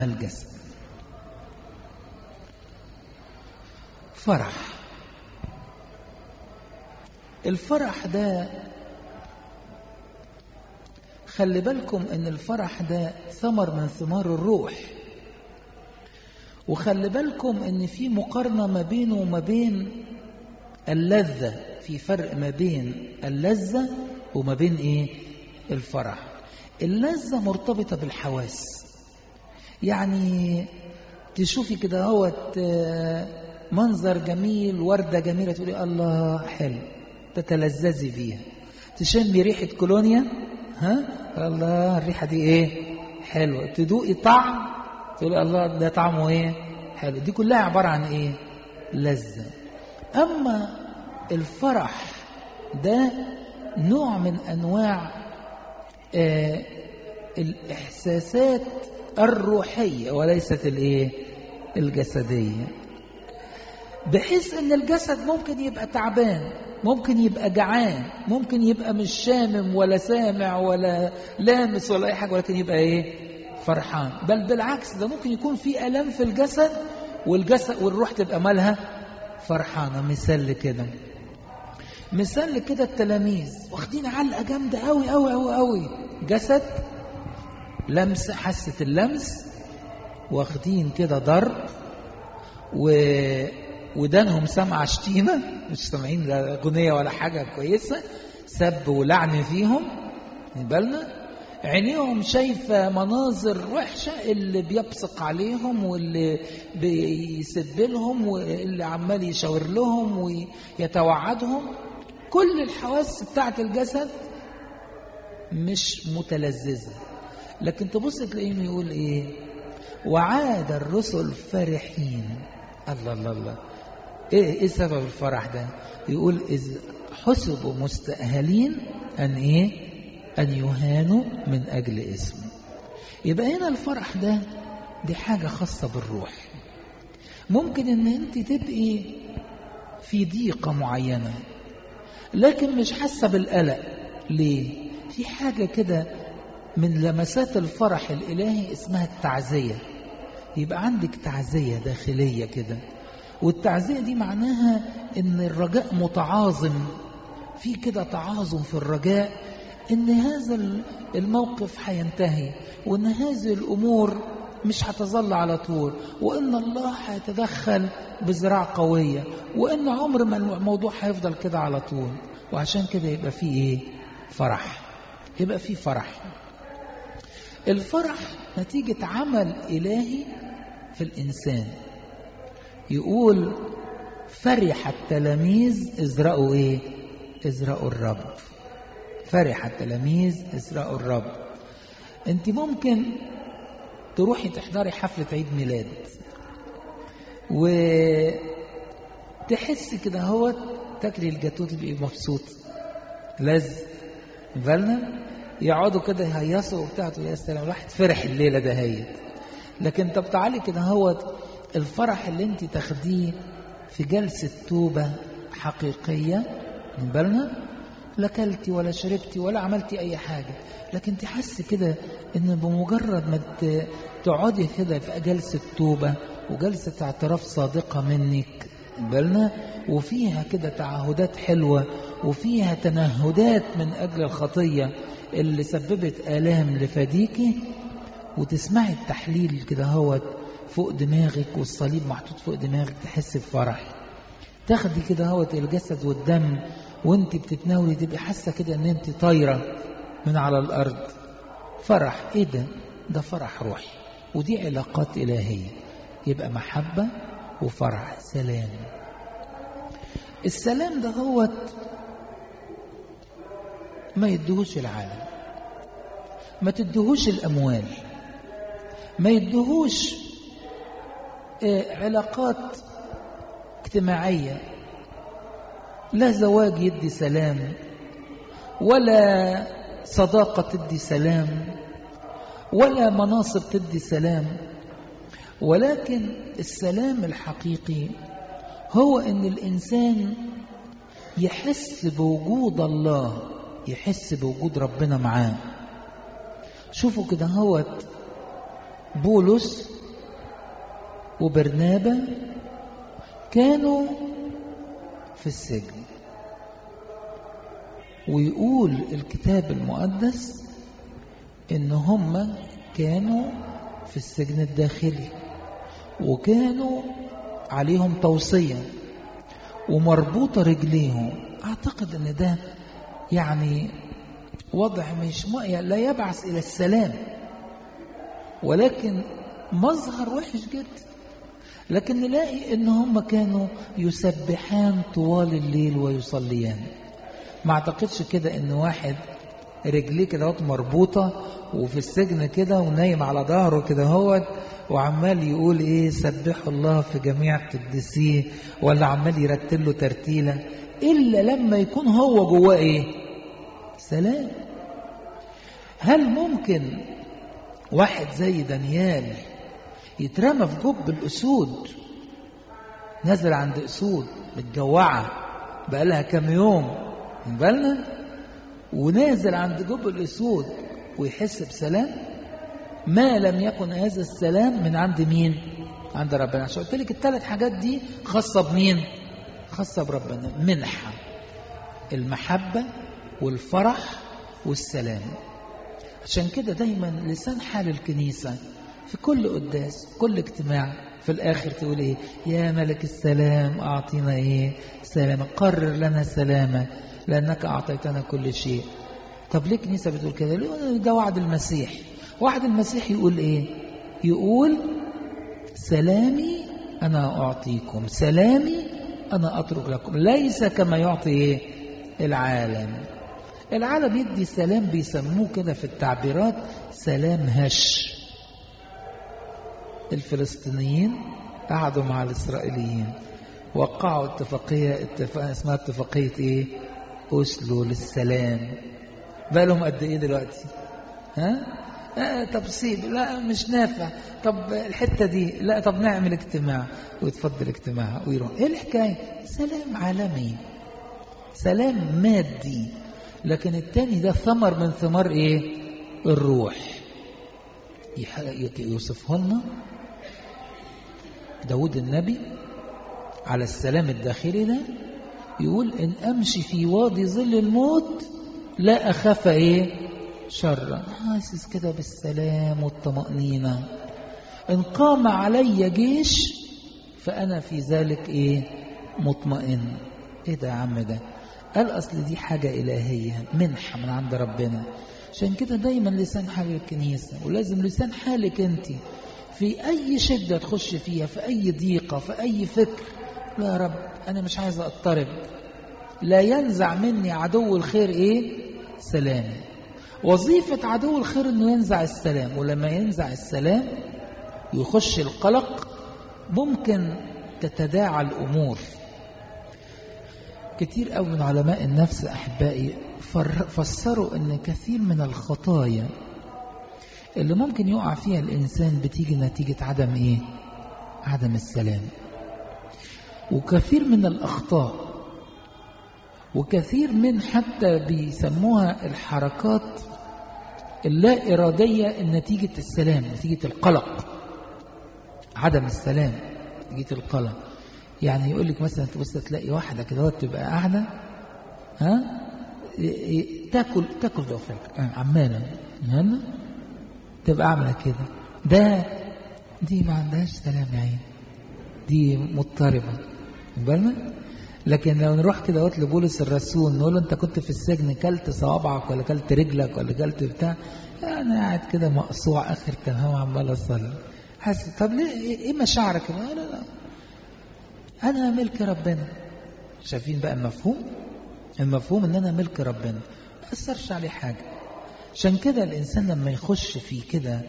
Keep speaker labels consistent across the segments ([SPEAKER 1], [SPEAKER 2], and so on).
[SPEAKER 1] الجسد فرح الفرح ده خلي بالكم ان الفرح ده ثمر من ثمار الروح وخلي بالكم ان في مقارنة ما بينه وما بين اللذة في فرق ما بين اللذة وما بين ايه الفرح اللذة مرتبطة بالحواس يعني تشوفي كده هوت منظر جميل وردة جميلة تقولي الله حلو تتلذذي فيها تشمي ريحة كولونيا ها الله الريحة دي ايه حلوة تدوقي طعم تقولي الله ده طعمه ايه حلو دي كلها عبارة عن ايه لذة اما الفرح ده نوع من انواع آه الاحساسات الروحية وليست الايه الجسدية بحيث ان الجسد ممكن يبقى تعبان ممكن يبقى جعان ممكن يبقى مش شامم ولا سامع ولا لامس ولا اي حاجة ولكن يبقى ايه فرحان بل بالعكس ده ممكن يكون في ألم في الجسد والجسد والروح تبقى مالها فرحانة مثال كده مثال كده التلاميذ واخدين علقة جامدة قوي قوي قوي قوي جسد لمس حاسة اللمس واخدين كده ضرب و ودانهم سامعة شتيمة مش سامعين لا أغنية ولا حاجة كويسة سب ولعن فيهم بالنا عينيهم شايفة مناظر وحشة اللي بيبصق عليهم واللي بيسب لهم واللي عمال يشاور لهم ويتوعدهم كل الحواس بتاعت الجسد مش متلذذة لكن تبص تلاقيهم يقول ايه وعاد الرسل فرحين الله الله الله ايه ايه سبب الفرح ده يقول اذ حسبوا مستأهلين ان ايه ان يهانوا من اجل اسمه يبقى هنا الفرح ده دي حاجة خاصة بالروح ممكن ان انت تبقي في ضيقة معينة لكن مش حاسة بالقلق ليه في حاجة كده من لمسات الفرح الإلهي اسمها التعزية يبقى عندك تعزية داخلية كده والتعزية دي معناها ان الرجاء متعاظم في كده تعاظم في الرجاء ان هذا الموقف هينتهي وان هذه الامور مش هتظل على طول وان الله هيتدخل بذراع قوية وان عمر ما الموضوع هيفضل كده على طول وعشان كده يبقى فيه ايه فرح يبقى فيه فرح الفرح نتيجة عمل إلهي في الإنسان يقول فرح التلاميذ إذ رأوا إيه إذ رأوا الرب فرح التلاميذ إذ رأوا الرب أنت ممكن تروحي تحضري حفلة عيد ميلاد وتحسي كده هو تاكلي الجاتوه تبقي مبسوط لازم بالنا يقعدوا كده يهيصوا وبتاع يا سلام الواحد فرح الليله ده هي لكن طب تعالي كده هو الفرح اللي انت تاخديه في جلسه توبه حقيقيه من بالنا لا كلتي ولا شربتي ولا عملتي اي حاجه لكن تحس كده ان بمجرد ما تقعدي كده في جلسه توبه وجلسه اعتراف صادقه منك بالنا وفيها كده تعهدات حلوه وفيها تنهدات من اجل الخطيه اللي سببت آلام لفديكي وتسمعي التحليل كده هو فوق دماغك والصليب محطوط فوق دماغك تحس بفرح تاخدي كده هو الجسد والدم وانت بتتناولي تبقي حاسه كده ان انت طايره من على الارض فرح ايه ده ده فرح روحي ودي علاقات الهيه يبقى محبه وفرح سلام السلام ده هو ما يدهوش العالم ما تدهوش الأموال ما يدهوش علاقات اجتماعية لا زواج يدي سلام ولا صداقة تدي سلام ولا مناصب تدي سلام ولكن السلام الحقيقي هو ان الانسان يحس بوجود الله يحس بوجود ربنا معاه شوفوا كده هوت بولس وبرنابا كانوا في السجن ويقول الكتاب المقدس ان هم كانوا في السجن الداخلي وكانوا عليهم توصية ومربوطة رجليهم اعتقد ان ده يعني وضع مش لا يبعث الى السلام ولكن مظهر وحش جدا لكن نلاقي ان هم كانوا يسبحان طوال الليل ويصليان ما اعتقدش كده ان واحد رجليه كده مربوطة وفي السجن كده ونايم على ظهره كده هو وعمال يقول ايه سبحوا الله في جميع قدسيه ولا عمال يرتل له ترتيلة إلا لما يكون هو جواه ايه سلام هل ممكن واحد زي دانيال يترمى في جب الأسود نزل عند أسود متجوعة بقالها كام يوم من بالنا ونازل عند جب الأسود ويحس بسلام ما لم يكن هذا السلام من عند مين عند ربنا عشان قلت لك الثلاث حاجات دي خاصة بمين خاصة بربنا منحة المحبة والفرح والسلام عشان كده دايما لسان حال الكنيسة في كل قداس كل اجتماع في الآخر تقول إيه يا ملك السلام أعطينا إيه سلام قرر لنا سلامك لأنك أعطيتنا كل شيء طب ليه كنيسة بتقول كده ده وعد المسيح وعد المسيح يقول إيه يقول سلامي أنا أعطيكم سلامي أنا أترك لكم ليس كما يعطي إيه العالم العالم يدي سلام بيسموه كده في التعبيرات سلام هش الفلسطينيين قعدوا مع الإسرائيليين وقعوا اتفاقية اتفاق اسمها اتفاقية ايه أسلو للسلام بقى لهم قد ايه دلوقتي ها آه طب سيب لا مش نافع طب الحتة دي لا طب نعمل اجتماع ويتفضل اجتماع ويروح ايه الحكاية سلام عالمي سلام مادي لكن التاني ده ثمر من ثمار ايه الروح يوصفه لنا داود النبي على السلام الداخلي ده يقول إن أمشي في وادي ظل الموت لا أخاف إيه شرا حاسس كده بالسلام والطمأنينة إن قام علي جيش فأنا في ذلك إيه مطمئن إيه ده يا عم ده قال أصل دي حاجة إلهية منحة من عند ربنا عشان كده دايما لسان حال الكنيسة ولازم لسان حالك أنت في أي شدة تخش فيها في أي ضيقة في أي فكر لا يا رب أنا مش عايز أضطرب لا ينزع مني عدو الخير إيه سلام وظيفة عدو الخير أنه ينزع السلام ولما ينزع السلام يخش القلق ممكن تتداعى الأمور كتير قوي من علماء النفس أحبائي فسروا أن كثير من الخطايا اللي ممكن يقع فيها الإنسان بتيجي نتيجة عدم إيه؟ عدم السلام وكثير من الأخطاء وكثير من حتى بيسموها الحركات اللا إرادية نتيجة السلام نتيجة القلق عدم السلام نتيجة القلق يعني يقول لك مثلا تبص تلاقي واحدة كده تبقى قاعدة ها تاكل تاكل ضفرك عمالة هنا تبقى عاملة كده ده دي ما عندهاش سلام يا عين دي مضطربة بالنا لكن لو نروح كده قلت لبولس الرسول نقول له انت كنت في السجن كلت صوابعك ولا كلت رجلك ولا كلت بتاع انا قاعد كده مقصوع اخر تمام عمال اصلي حاسس طب ليه ايه مشاعرك لا لا لا انا ملك ربنا شايفين بقى المفهوم المفهوم ان انا ملك ربنا ما اثرش عليه حاجه عشان كده الانسان لما يخش في كده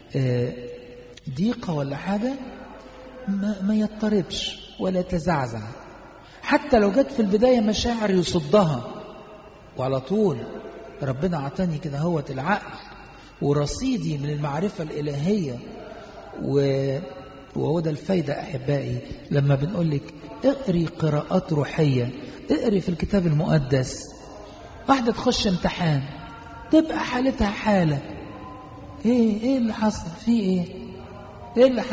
[SPEAKER 1] ضيقه ولا حاجه ما, ما يضطربش ولا يتزعزع حتى لو جت في البدايه مشاعر يصدها وعلى طول ربنا اعطاني كده هوت العقل ورصيدي من المعرفه الالهيه و وهو ده الفايدة أحبائي لما بنقول لك اقري قراءات روحية اقري في الكتاب المقدس واحدة تخش امتحان تبقى حالتها حالة ايه ايه اللي حصل في ايه ايه اللي